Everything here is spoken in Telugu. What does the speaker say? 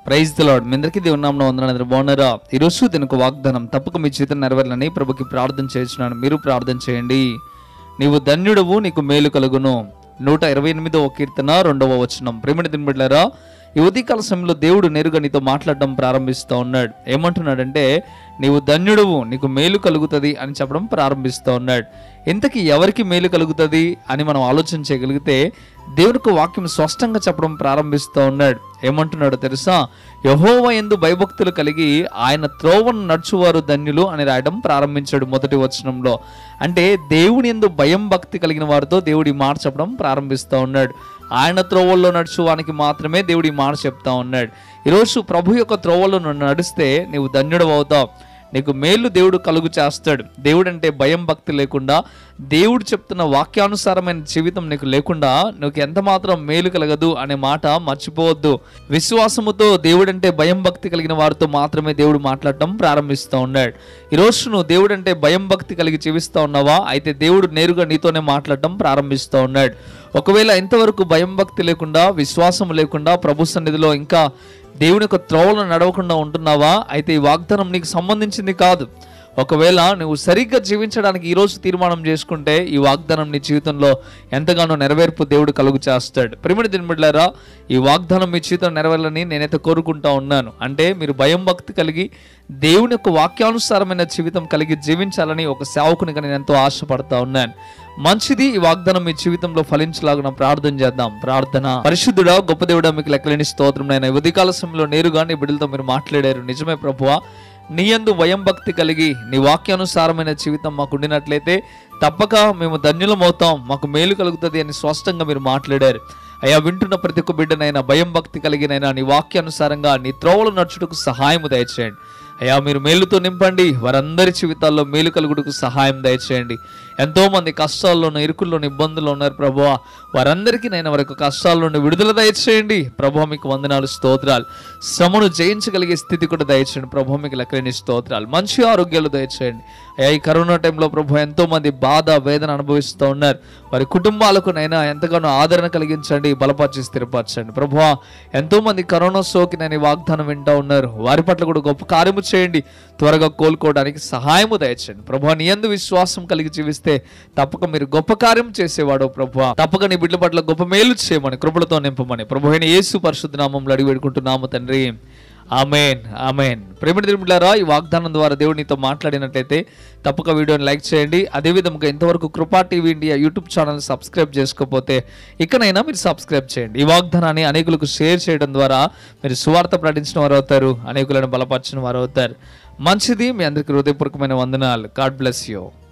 ప్రైజ్ లాడ్ మీ అందరికీ దేవుని నామన వందనాలు బాగున్నారా ఈరోజు దీనికి వాగ్దానం తప్పక మీ జీవితం నెరవేరాలని ప్రభుకి ప్రార్థన చేస్తున్నాను మీరు ప్రార్థన చేయండి నీవు ధన్యుడవు నీకు మేలు కలుగును నూట ఇరవై ఎనిమిదవ కీర్తన రెండవ వచనం ప్రేమని తినబడ్డారా ఈ ఉదయకాల సమయంలో దేవుడు నేరుగా నీతో మాట్లాడడం ప్రారంభిస్తూ ఉన్నాడు ఏమంటున్నాడంటే నీవు ధన్యుడవు నీకు మేలు కలుగుతుంది అని చెప్పడం ప్రారంభిస్తూ ఉన్నాడు ఇంతకీ ఎవరికి మేలు కలుగుతుంది అని మనం ఆలోచన చేయగలిగితే దేవునికి వాక్యం స్పష్టంగా చెప్పడం ప్రారంభిస్తూ ఉన్నాడు ఏమంటున్నాడో తెలుసా యహోవ ఎందు భయభక్తులు కలిగి ఆయన త్రోవను నడుచువారు ధన్యులు అని రాయడం ప్రారంభించాడు మొదటి వచనంలో అంటే దేవుని ఎందు భయం భక్తి కలిగిన వారితో దేవుడి మాట చెప్పడం ప్రారంభిస్తూ ఉన్నాడు ఆయన త్రోవల్లో నడుచువానికి మాత్రమే దేవుడి మాట చెప్తా ఉన్నాడు ఈరోజు ప్రభు యొక్క త్రోవల్లో నువ్వు నడిస్తే నీవు ధన్యుడు అవుతావు నీకు మేలు దేవుడు కలుగు చేస్తాడు దేవుడు అంటే భయం భక్తి లేకుండా దేవుడు చెప్తున్న వాక్యానుసారమైన జీవితం నీకు లేకుండా నీకు ఎంత మాత్రం మేలు కలగదు అనే మాట మర్చిపోవద్దు విశ్వాసముతో దేవుడంటే భయం భక్తి కలిగిన వారితో మాత్రమే దేవుడు మాట్లాడటం ప్రారంభిస్తూ ఉన్నాడు ఈరోజు నువ్వు దేవుడంటే భయం భక్తి కలిగి జీవిస్తూ ఉన్నావా అయితే దేవుడు నేరుగా నీతోనే మాట్లాడటం ప్రారంభిస్తూ ఉన్నాడు ఒకవేళ ఇంతవరకు భయం భక్తి లేకుండా విశ్వాసం లేకుండా ప్రభు సన్నిధిలో ఇంకా దేవుని యొక్క త్రోవలను నడవకుండా ఉంటున్నావా అయితే ఈ వాగ్దానం నీకు సంబంధించింది కాదు ఒకవేళ నువ్వు సరిగ్గా జీవించడానికి ఈరోజు తీర్మానం చేసుకుంటే ఈ వాగ్దానం నీ జీవితంలో ఎంతగానో నెరవేర్పు దేవుడు కలుగు చేస్తాడు ప్రిమిడి దినబిడ్లారా ఈ వాగ్దానం మీ జీవితం నెరవేరాలని నేనైతే కోరుకుంటా ఉన్నాను అంటే మీరు భయం భక్తి కలిగి దేవుని యొక్క వాక్యానుసారమైన జీవితం కలిగి జీవించాలని ఒక సేవకునిగా నేను ఎంతో ఆశపడతా ఉన్నాను మంచిది ఈ వాగ్దానం మీ జీవితంలో ఫలించలాగున ప్రార్థన చేద్దాం ప్రార్థన పరిశుద్ధుడా గొప్ప దేవుడా మీకు లెక్కలేని స్తోత్రం నేను ఉదయకాల సమయంలో నేరుగా నీ బిడ్డలతో మీరు మాట్లాడారు నిజమే ప్రభువా నీ యందు భయం భక్తి కలిగి నీ వాక్యానుసారమైన జీవితం మాకు ఉండినట్లయితే తప్పక మేము ధన్యులమవుతాం మాకు మేలు కలుగుతుంది అని స్పష్టంగా మీరు మాట్లాడారు అయ్యా వింటున్న ప్రతి ఒక్క బిడ్డనైనా భయం భక్తి కలిగినైనా నీ వాక్యానుసారంగా నీ త్రోవలు నడుచుటకు సహాయము దయచేయండి అయ్యా మీరు మేలుతో నింపండి వారందరి జీవితాల్లో మేలు కలుగుటకు సహాయం దయచేయండి ఎంతో మంది కష్టాల్లోనూ ఇరుకుల్లోనూ ఇబ్బందులు ఉన్నారు ప్రభువా వారందరికీ నేను వారి యొక్క కష్టాల నుండి విడుదల దయచేయండి ప్రభు మీకు వందనాలు స్తోత్రాలు శ్రమను జయించగలిగే స్థితి కూడా దయచేయండి ప్రభు మీకు లెక్కలేని స్తోత్రాలు మంచి ఆరోగ్యాలు దయచేయండి అయ్యా ఈ కరోనా టైంలో ప్రభు ఎంతో మంది బాధ వేదన అనుభవిస్తూ ఉన్నారు వారి కుటుంబాలకు నైనా ఎంతగానో ఆదరణ కలిగించండి బలపరిచి స్థిరపరచండి ప్రభు ఎంతో మంది కరోనా సోకి నేను ఈ వాగ్దానం వింటూ ఉన్నారు వారి పట్ల కూడా గొప్ప కార్యము చేయండి త్వరగా కోలుకోవడానికి సహాయము దయచేయండి ప్రభు నీ ఎందు విశ్వాసం కలిగి జీవిస్తే తప్పక మీరు గొప్ప కార్యం చేసేవాడు ప్రభు తప్పక నీ బిడ్డల పట్ల గొప్ప మేలు చేయమని కృపలతో నింపమని ప్రభు అయిన యేసు పరిశుద్ధ నామంలో అడిగి పెట్టుకుంటున్నాము తండ్రి ఆమెన్ ఆమెన్ ప్రేమ తిరుమలారా ఈ వాగ్దానం ద్వారా దేవుడు నీతో మాట్లాడినట్లయితే తప్పక వీడియోని లైక్ చేయండి అదేవిధంగా ఇంతవరకు Krupa TV India YouTube channel subscribe చేసుకోకపోతే ఇకనైనా మీరు సబ్స్క్రైబ్ చేయండి ఈ వాగ్దానాన్ని అనేకులకు షేర్ చేయడం ద్వారా మీరు సువార్త ప్రకటించిన వారు అవుతారు అనేకులను బలపరిచిన వారు అవుతారు మంచిది మీ అందరికీ హృదయపూర్వకమైన వందనాలు గాడ్ బ్లెస్ యూ